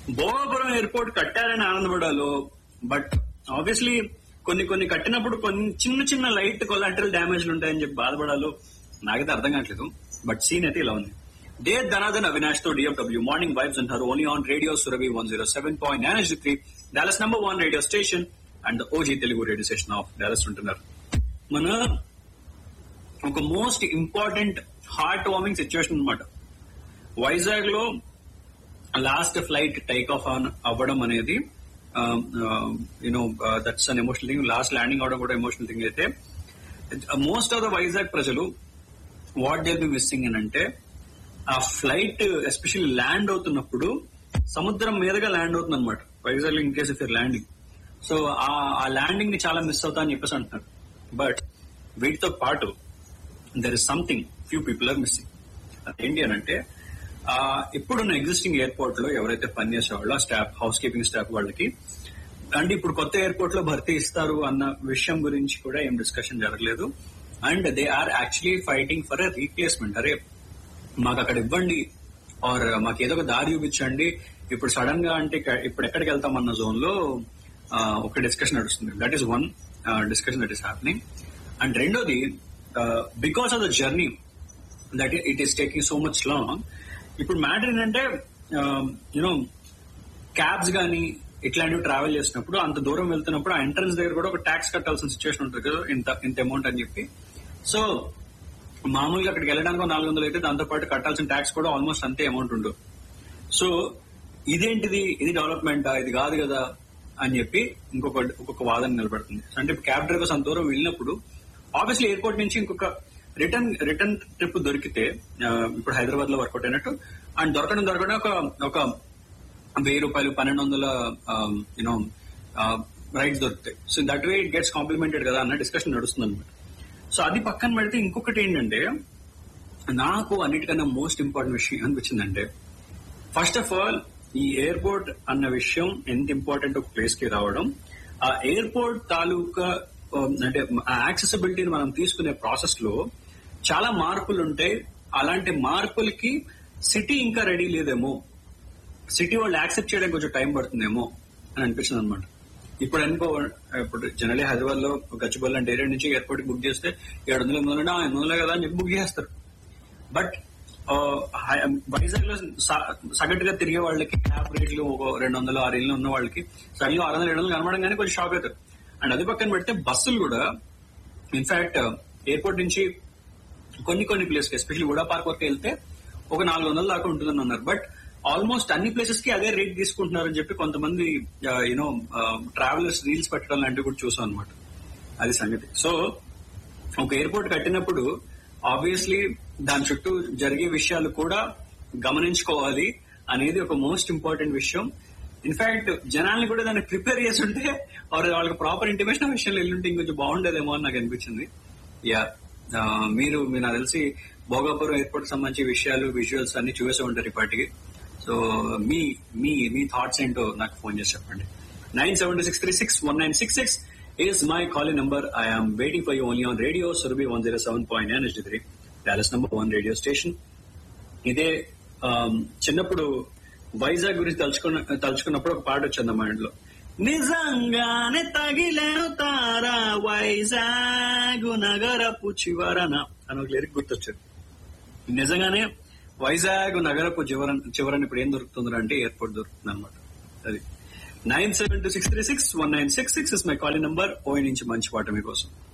Bhogapuram airport కట్టారని ఆనందపడాలో but obviously కొన్ని కొన్ని కట్టినప్పుడు కొన్ని చిన్న చిన్న లైట్ కొలాటరల్ డ్యామేజ్లు ఉంటాయని చెప్పి బాధపడాలో నాకైతే అర్థం కావట్లేదు బట్ సీన్ అయితే ఇలా ఉంది డే ధనాదన్ అవినాష్ తో డిఎఫ్డబ్ల్యూ మార్నింగ్ వైబ్స్ అంటారు only on radio Surabhi one zero seven point nine three Dallas number one radio station and OG Telugu radio station of Dallas ఉంటున్నారు మన ఒక most important heartwarming situation అనమాట వైజాగ్ లో last flight take off on అవ్వడం అనేది you know that's an emotional thing last landing అవడం కూడా emotional thing అయితే మోస్ట్ ఆఫ్ ద వైజాగ్ ప్రజలు వాట్ దే బి మిస్సింగ్ అని అంటే ఆ ఫ్లైట్ ఎస్పెషల్లీ ల్యాండ్ అవుతున్నప్పుడు సముద్రం మీదుగా ల్యాండ్ అవుతుంది అనమాట Vizag in case if you're landing so ఆ ల్యాండింగ్ ని చాలా మిస్ అవుతా అని చెప్పేసి అంటున్నారు బట్ వీటితో పాటు there is something few people are missing ఏంటి అని అంటే ఆ, ఇప్పుడున్న ఎగ్జిస్టింగ్ ఎయిర్పోర్ట్ లో ఎవరైతే పనిచేసేవాళ్ళో స్టాఫ్ హౌస్ కీపింగ్ స్టాఫ్ వాళ్ళకి అండ్ ఇప్పుడు కొత్త ఎయిర్పోర్ట్ లో భర్తీ ఇస్తారు అన్న విషయం గురించి కూడా ఏం డిస్కషన్ జరగలేదు and they are actually fighting for a replacement అరే మాకు అక్కడ ఇవ్వండి ఆర్ మాకు ఏదో ఒక దారి చూపించండి ఇప్పుడు సడన్ గా అంటే ఇక- ఇప్పుడు ఎక్కడికి వెళ్తామన్న జోన్ లో ఆ, ఒక డిస్కషన్ నడుస్తుంది that is one discussion that is happening and రెండోది because of the journey that it is taking so much long ఇప్పుడు మ్యాటర్ ఏంటంటే యూనో క్యాబ్స్ గానీ ఇట్లాంటివి ట్రావెల్ చేసినప్పుడు అంత దూరం వెళ్తున్నప్పుడు ఆ ఎంట్రన్స్ దగ్గర కూడా ఒక ట్యాక్స్ కట్టాల్సిన సిచ్యువేషన్ ఉంటుంది కదా ఇంత ఇంత అమౌంట్ అని చెప్పి సో మామూలుగా అక్కడికి వెళ్ళడానికి నాలుగు వందలు అయితే దాంతో పాటు కట్టాల్సిన ట్యాక్స్ కూడా ఆల్మోస్ట్ అంతే అమౌంట్ ఉండదు సో ఇదేంటిది ఇది డెవలప్మెంటా ఇది కాదు కదా అని చెప్పి ఇంకొక ఇంకొక వాదన నిలబడుతుంది అంటే ఇప్పుడు క్యాబ్ డ్రైవర్స్ అంత దూరం వెళ్ళినప్పుడు ఆబ్వియస్లీ ఎయిర్పోర్ట్ నుంచి ఇంకొక రిటర్న్ రిటర్న్ ట్రిప్ దొరికితే ఆ, ఇప్పుడు హైదరాబాద్ లో వర్కౌట్ అయినట్టు అండ్ దొరకడం దొరకడం ఒక ఒక వెయ్యి రూపాయలు పన్నెండు వందల యూనో రైట్స్ దొరుకుతాయి so that way it gets complemented కదా అన్న డిస్కషన్ నడుస్తుంది అనమాట సో అది పక్కన పెడితే ఇంకొకటి ఏంటంటే నాకు అన్నిటికన్నా మోస్ట్ ఇంపార్టెంట్ విషయం అనిపించిందంటే ఫస్ట్ ఆఫ్ ఆల్ ఈ ఎయిర్పోర్ట్ అన్న విషయం ఎంత ఇంపార్టెంట్ ఒక ప్లేస్ కి రావడం ఆ ఎయిర్పోర్ట్ తాలూకా um, అంటే ఆ యాక్సెసిబిలిటీని మనం తీసుకునే ప్రాసెస్ లో చాలా మార్పులు ఉంటాయి అలాంటి మార్పులకి సిటీ ఇంకా రెడీ లేదేమో సిటీ వాళ్ళు యాక్సెప్ట్ చేయడానికి కొంచెం టైం పడుతుందేమో అని అనిపించింది అనమాట ఇప్పుడు అనుకో ఇప్పుడు జనరలీ హైదరాబాద్ లో గచ్చిబౌలి అంటే ఏరియా నుంచి ఎయిర్పోర్ట్ బుక్ చేస్తే ఏడు వందలు ఎనిమిది వందలు ఎనిమిది వందలే కదా అని చెప్పి బుక్ చేస్తారు బట్ వైజాగ్ లో స- సగటుగా తిరిగే వాళ్ళకి క్యాబ్ రేట్లు ఒక రెండు వందలు ఆరు ఇళ్ళు ఉన్న వాళ్ళకి సడన్ ఆరు వందలు ఏడు వందలు కనబడంగానే కొంచెం షాక్ అవుతారు అండ్ అది పక్కన పెడితే బస్సులు కూడా ఇన్ఫాక్ట్ ఎయిర్పోర్ట్ నుంచి కొన్ని కొన్ని ప్లేస్ కి ఎస్పెషల్లీ ఉడా పార్క్ వరకు వెళ్తే ఒక నాలుగు వందల దాకా ఉంటుందని అన్నారు బట్ ఆల్మోస్ట్ అన్ని ప్లేసెస్ కి అదే రేట్ తీసుకుంటున్నారని చెప్పి కొంతమంది యూనో ట్రావెలర్స్ రీల్స్ పెట్టడం లాంటివి కూడా చూసాం అనమాట అది సంగతి సో ఒక ఎయిర్పోర్ట్ కట్టినప్పుడు ఆబ్వియస్లీ దాని చుట్టూ జరిగే విషయాలు కూడా గమనించుకోవాలి అనేది ఒక మోస్ట్ ఇంపార్టెంట్ విషయం ఇన్ఫాక్ట్ జనాల్ని కూడా దాన్ని ప్రిపేర్ చేసి ఉంటే వారు వాళ్ళకి ప్రాపర్ ఇంటిమేషన్ ఆ విషయంలో వెళ్ళుంటే ఇంకొంచెం బాగుండేదేమో అని నాకు అనిపించింది యా మీరు మీరు నాకు తెలిసి భోగాపురం ఎయిర్పోర్ట్ సంబంధించి విషయాలు విజువల్స్ అన్ని చూసే ఉంటారు ఇప్పటికి సో మీ మీ మీ థాట్స్ ఏంటో నాకు ఫోన్ చేసి చెప్పండి nine seven two six three six one nine six six is my calling number. I am waiting for you only on radio Surabhi 107.9 HD3, Dallas number one radio station. ఇదే ఆమ్, చిన్నప్పుడు వైజాగ్ గురించి తలుచుకున్న తలుచుకున్నప్పుడు ఒక పాట వచ్చింది మా ఇంట్లో నిజంగానే తగిలేను తారా వైజాగ్ నగరపు చివరన అని ఒక లిరిక్ గుర్తొచ్చింది నిజంగానే వైజాగ్ నగరపు చివర చివరన ఇప్పుడు ఏం దొరుకుతుంది అంటే ఎయిర్పోర్ట్ దొరుకుతుంది అనమాట అది nine seven two six three six one nine six six is my calling number ఓ నుంచి మంచి పాట మీకోసం